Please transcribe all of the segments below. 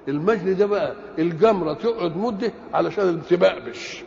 المجلي ده بقى الجمره تقعد مده علشان تبقبش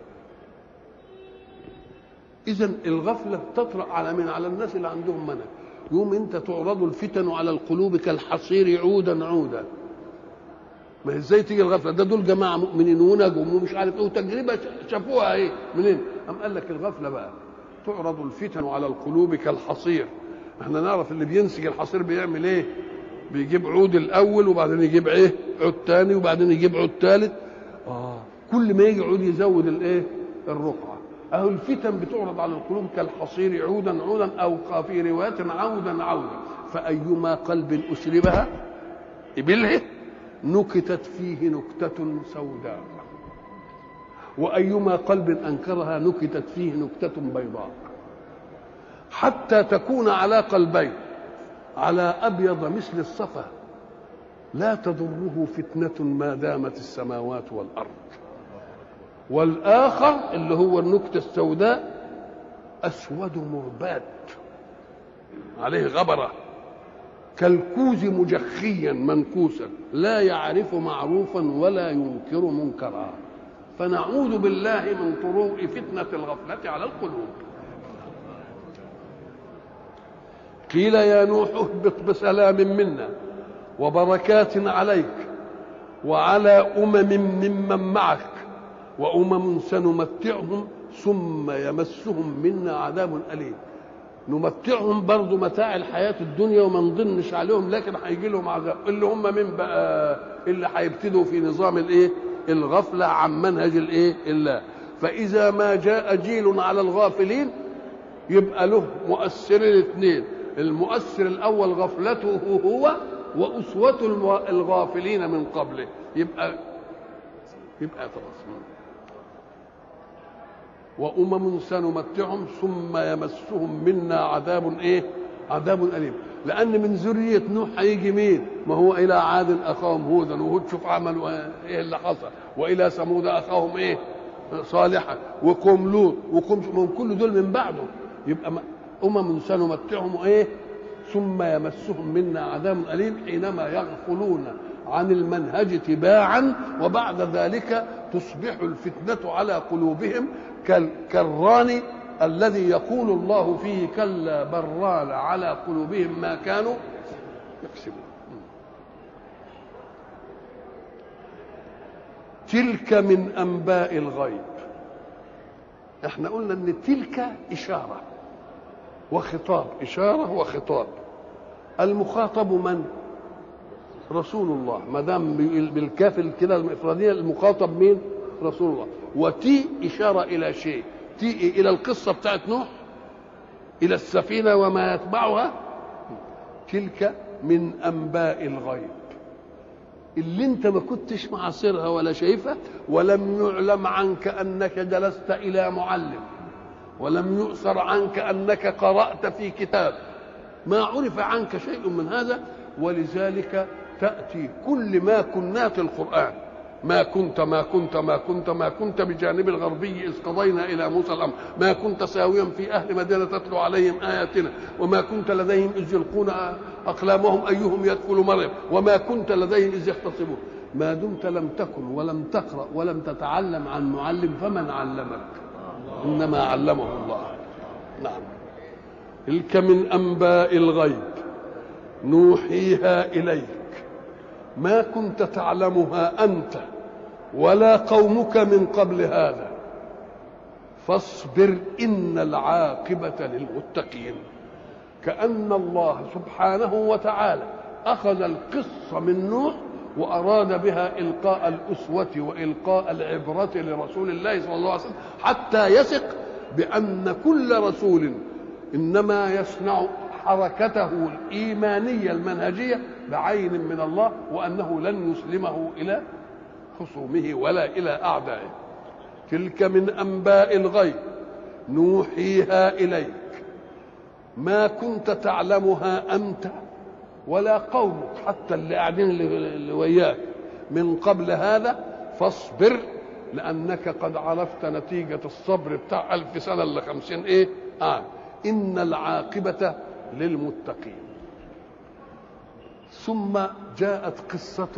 اذا الغفله تطرا على من على الناس اللي عندهم منهج يوم انت تعرض الفتن على القلوب كالحصير عودا عودا ما هي ازاي تيجي الغفله ده دول جماعه مؤمنين ونجم ومش عارف ايه وتجربه شافوها ايه منين قام قال لك الغفله بقى تعرض الفتن على القلوب كالحصير احنا نعرف اللي بينسج الحصير بيعمل ايه بيجيب عود الاول وبعدين يجيب ايه عود تاني وبعدين يجيب عود ثالث اه كل ما يجي عود يزود الايه الرقعه اهو الفتن بتعرض على القلوب كالحصير عودا عودا او في روايات عودا عودا فايما قلب اشربها ابله نكتت فيه نكتة سوداء وأيما قلب أنكرها نكتت فيه نكتة بيضاء حتى تكون على قلبين على أبيض مثل الصفا لا تضره فتنة ما دامت السماوات والأرض والآخر اللي هو النكتة السوداء أسود مرباد عليه غبره كالكوز مجخيا منكوسا لا يعرف معروفا ولا ينكر منكرا فنعوذ بالله من طروء فتنة الغفلة على القلوب قيل يا نوح اهبط بسلام منا وبركات عليك وعلى أمم ممن معك وأمم سنمتعهم ثم يمسهم منا عذاب أليم نمتعهم برضه متاع الحياة الدنيا وما نظنش عليهم لكن هيجي لهم عذاب اللي هم من بقى اللي هيبتدوا في نظام الايه الغفلة عن منهج الايه الله فإذا ما جاء جيل على الغافلين يبقى له مؤثرين اثنين المؤثر الأول غفلته هو وأسوة الغافلين من قبله يبقى يبقى خلاص وأمم سنمتعهم ثم يمسهم منا عذاب إيه؟ عذاب أليم لأن من ذرية نوح هيجي مين؟ ما هو إلى عاد أخاهم هودا وهود شوف عملوا إيه اللي حصل وإلى ثمود أخاهم إيه؟ صالحا وقوم لوط وقوم من كل دول من بعده يبقى أمم سنمتعهم إيه؟ ثم يمسهم منا عذاب أليم حينما يغفلون عن المنهج تباعا وبعد ذلك تصبح الفتنة على قلوبهم كالران الذي يقول الله فيه كلا بران على قلوبهم ما كانوا يكسبون تلك من انباء الغيب احنا قلنا ان تلك اشاره وخطاب اشاره وخطاب المخاطب من رسول الله ما دام بالكاف كده الافراديه المخاطب مين رسول الله وتي إشارة إلى شيء تي إلى القصة بتاعت نوح إلى السفينة وما يتبعها تلك من أنباء الغيب اللي انت ما كنتش معاصرها ولا شايفها ولم يعلم عنك انك جلست الى معلم ولم يؤثر عنك انك قرات في كتاب ما عرف عنك شيء من هذا ولذلك تاتي كل ما كنات القران ما كنت ما كنت ما كنت ما كنت بجانب الغربي إذ قضينا إلى موسى الأمر ما كنت ساويا في أهل مدينة تتلو عليهم آياتنا وما كنت لديهم إذ يلقون أقلامهم أيهم يدخل مريم وما كنت لديهم إذ يختصمون ما دمت لم تكن ولم تقرأ ولم تتعلم عن معلم فمن علمك إنما علمه الله نعم تلك من أنباء الغيب نوحيها إليك ما كنت تعلمها انت ولا قومك من قبل هذا فاصبر ان العاقبه للمتقين كان الله سبحانه وتعالى اخذ القصه من نوح واراد بها القاء الاسوه والقاء العبره لرسول الله صلى الله عليه وسلم حتى يثق بان كل رسول انما يصنع حركته الايمانيه المنهجيه بعين من الله وانه لن يسلمه الى خصومه ولا الى اعدائه تلك من انباء الغيب نوحيها اليك ما كنت تعلمها انت ولا قومك حتى اللي قاعدين اللي وياك من قبل هذا فاصبر لانك قد عرفت نتيجه الصبر بتاع الف سنه الا خمسين ايه آه. ان العاقبه للمتقين ثم جاءت قصة